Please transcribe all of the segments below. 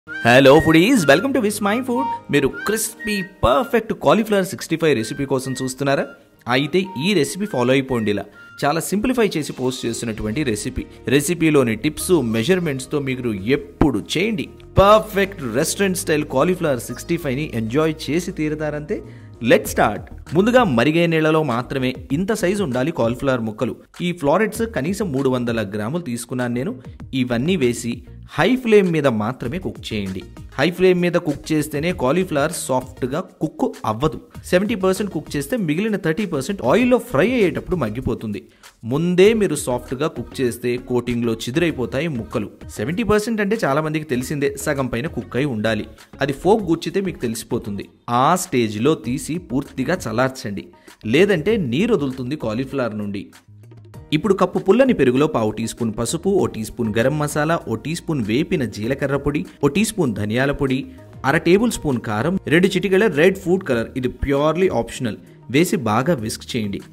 hello foodies welcome to Vismai food మీరు crispy perfect cauliflower sixty five recipe కోసం చూస్తున్నారా అయితే ఈ రెసిపీ ఫాలో అయిపోండి ఇలా చాలా సింప్లిఫై చేసి పోస్ట్ చేస్తున్నటువంటి రెసిపీ రెసిపీలోని టిప్స్ మెజర్మెంట్స్తో మీరు ఎప్పుడు చేయండి perfect restaurant style cauliflower sixty ఫైవ్ని ఎంజాయ్ చేసి తీరతారంతే లెట్ స్టార్ట్ ముందుగా మరిగే నీళ్లలో మాత్రమే ఇంత సైజు ఉండాలి కాలీఫ్లవర్ ముక్కలు ఈ ఫ్లారెట్స్ కనీసం మూడు వందల గ్రాములు తీసుకున్నాను నేను ఇవన్నీ వేసి హై ఫ్లేమ్ మీద మాత్రమే కుక్ చేయండి హై ఫ్లేమ్ మీద కుక్ చేస్తేనే కాలీఫ్లవర్ సాఫ్ట్గా కుక్ అవ్వదు సెవెంటీ పర్సెంట్ కుక్ చేస్తే మిగిలిన థర్టీ పర్సెంట్ ఆయిల్లో ఫ్రై అయ్యేటప్పుడు మగ్గిపోతుంది ముందే మీరు సాఫ్ట్గా కుక్ చేస్తే కోటింగ్లో చిదురైపోతాయి ముక్కలు సెవెంటీ పర్సెంట్ అంటే చాలా మందికి తెలిసిందే సగం పైన కుక్ అయి ఉండాలి అది ఫోక్ గుచ్చితే మీకు తెలిసిపోతుంది ఆ స్టేజ్లో తీసి పూర్తిగా చల్లార్చండి లేదంటే నీరు వదులుతుంది కాలీఫ్లవర్ నుండి ఇప్పుడు కప్పు పుల్లని పెరుగులో పావు టీ స్పూన్ పసుపు ఓ టీ స్పూన్ గరం మసాలా ఓ టీ స్పూన్ వేపిన జీలకర్ర పొడి ఓ టీ స్పూన్ ధనియాల పొడి అర టేబుల్ స్పూన్ కారం రెండు చిటికెల రెడ్ ఫుడ్ కలర్ ఇది ప్యూర్లీ ఆప్షనల్ వేసి బాగా విస్క్ చేయండి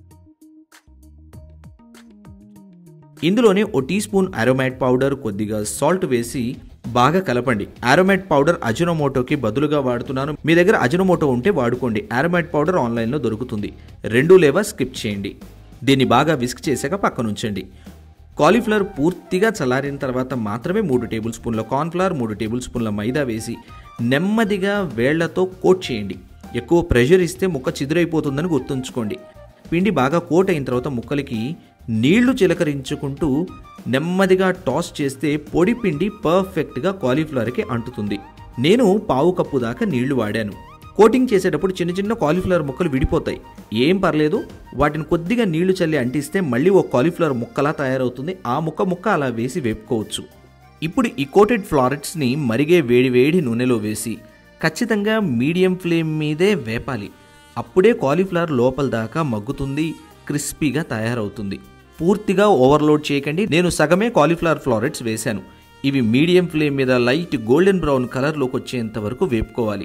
ఇందులోనే ఓ టీ స్పూన్ అరోమాట్ పౌడర్ కొద్దిగా సాల్ట్ వేసి బాగా కలపండి అరోమాట్ పౌడర్ అజినోమోటోకి బదులుగా వాడుతున్నాను మీ దగ్గర అజినోమోటో ఉంటే వాడుకోండి అరోమాట్ పౌడర్ ఆన్లైన్లో దొరుకుతుంది రెండు లేవా స్కిప్ చేయండి దీన్ని బాగా విస్క్ చేశాక పక్కన ఉంచండి కాలీఫ్లవర్ పూర్తిగా చల్లారిన తర్వాత మాత్రమే మూడు టేబుల్ స్పూన్ల కార్న్ఫ్లవర్ మూడు టేబుల్ స్పూన్ల మైదా వేసి నెమ్మదిగా వేళ్లతో కోట్ చేయండి ఎక్కువ ప్రెషర్ ఇస్తే ముక్క చిదురైపోతుందని గుర్తుంచుకోండి పిండి బాగా కోట్ అయిన తర్వాత ముక్కలకి నీళ్లు చిలకరించుకుంటూ నెమ్మదిగా టాస్ చేస్తే పొడి పిండి పర్ఫెక్ట్గా కాలీఫ్లవర్కి అంటుతుంది నేను పావు కప్పు దాకా నీళ్లు వాడాను కోటింగ్ చేసేటప్పుడు చిన్న చిన్న కాలీఫ్లవర్ ముక్కలు విడిపోతాయి ఏం పర్లేదు వాటిని కొద్దిగా నీళ్లు చల్లి అంటిస్తే మళ్ళీ ఒక కాలీఫ్లవర్ ముక్కలా తయారవుతుంది ఆ ముక్క ముక్క అలా వేసి వేపుకోవచ్చు ఇప్పుడు ఈ కోటెడ్ ఫ్లారెట్స్ని మరిగే వేడి వేడి నూనెలో వేసి ఖచ్చితంగా మీడియం ఫ్లేమ్ మీదే వేపాలి అప్పుడే కాలీఫ్లవర్ లోపల దాకా మగ్గుతుంది క్రిస్పీగా తయారవుతుంది పూర్తిగా ఓవర్లోడ్ చేయకండి నేను సగమే కాలీఫ్లవర్ ఫ్లారెట్స్ వేశాను ఇవి మీడియం ఫ్లేమ్ మీద లైట్ గోల్డెన్ బ్రౌన్ కలర్లోకి వచ్చేంత వరకు వేపుకోవాలి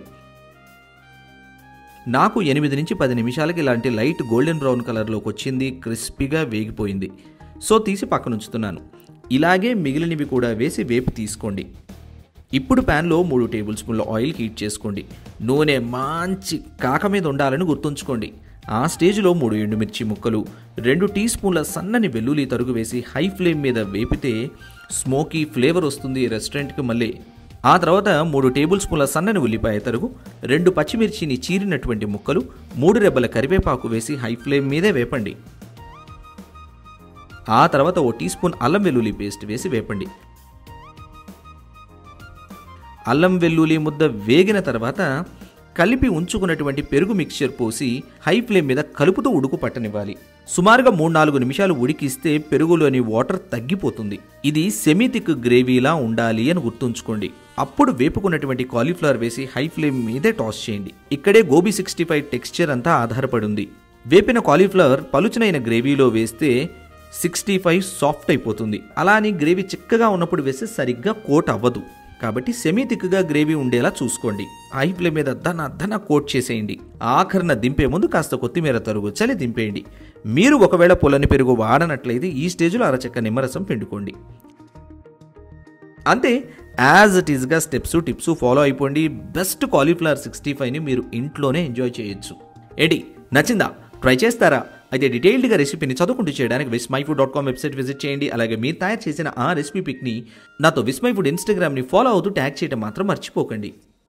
నాకు ఎనిమిది నుంచి పది నిమిషాలకి ఇలాంటి లైట్ గోల్డెన్ బ్రౌన్ కలర్లోకి వచ్చింది క్రిస్పీగా వేగిపోయింది సో తీసి పక్కన ఉంచుతున్నాను ఇలాగే మిగిలినవి కూడా వేసి వేపు తీసుకోండి ఇప్పుడు ప్యాన్లో మూడు టేబుల్ స్పూన్ల ఆయిల్ హీట్ చేసుకోండి నూనె మంచి కాక మీద ఉండాలని గుర్తుంచుకోండి ఆ స్టేజ్లో మూడు ఎండుమిర్చి ముక్కలు రెండు టీ స్పూన్ల సన్నని వెల్లుల్లి తరుగు వేసి హై ఫ్లేమ్ మీద వేపితే స్మోకీ ఫ్లేవర్ వస్తుంది రెస్టారెంట్కి మళ్ళీ ఆ తర్వాత మూడు టేబుల్ స్పూన్ల సన్నని ఉల్లిపాయ తరుగు రెండు పచ్చిమిర్చిని చీరినటువంటి ముక్కలు మూడు రెబ్బల కరివేపాకు వేసి హై ఫ్లేమ్ మీదే వేపండి ఆ తర్వాత ఓ టీ స్పూన్ అల్లం వెల్లుల్లి పేస్ట్ వేసి వేపండి అల్లం వెల్లుల్లి ముద్ద వేగిన తర్వాత కలిపి ఉంచుకున్నటువంటి పెరుగు మిక్చర్ పోసి హై ఫ్లేమ్ మీద కలుపుతూ ఉడుకు పట్టనివ్వాలి సుమారుగా మూడు నాలుగు నిమిషాలు ఉడికిస్తే పెరుగులోని వాటర్ తగ్గిపోతుంది ఇది సెమీథిక్ గ్రేవీలా ఉండాలి అని గుర్తుంచుకోండి అప్పుడు వేపుకున్నటువంటి కాలీఫ్లవర్ వేసి హై ఫ్లేమ్ మీదే టాస్ చేయండి ఇక్కడే గోబీ సిక్స్టీ ఫైవ్ టెక్స్చర్ అంతా ఆధారపడి ఉంది వేపిన కాలీఫ్లవర్ పలుచనైన గ్రేవీలో వేస్తే సిక్స్టీ ఫైవ్ సాఫ్ట్ అయిపోతుంది అలా అని గ్రేవీ చిక్కగా ఉన్నప్పుడు వేస్తే సరిగ్గా కోట్ అవ్వదు కాబట్టి సెమీ థిక్గా గ్రేవీ ఉండేలా చూసుకోండి హై ఫ్లేమ్ మీద ధన ధన కోట్ చేసేయండి ఆఖరిన దింపే ముందు కాస్త కొత్తిమీర తరుగు చలి దింపేయండి మీరు ఒకవేళ పొలని పెరుగు వాడనట్లయితే ఈ స్టేజ్లో అరచక్క నిమ్మరసం పిండుకోండి అంతే యాజ్ ఇట్ ఈస్గా స్టెప్స్ టిప్స్ ఫాలో అయిపోండి బెస్ట్ కాలీఫ్లవర్ సిక్స్టీ ఫైవ్ని మీరు ఇంట్లోనే ఎంజాయ్ చేయొచ్చు ఏంటి నచ్చిందా ట్రై చేస్తారా అయితే డీటెయిల్డ్గా రెసిపీని చదువుకుంటూ చేయడానికి Vismai food dot com website visit చేయండి అలాగే మీరు తయారు చేసిన ఆ రెసిపీ పిక్ని నాతో విస్మై ఫుడ్ ఇన్స్టాగ్రామ్ని ఫాలో అవుతూ ట్యాగ్ చేయడం మాత్రం మర్చిపోకండి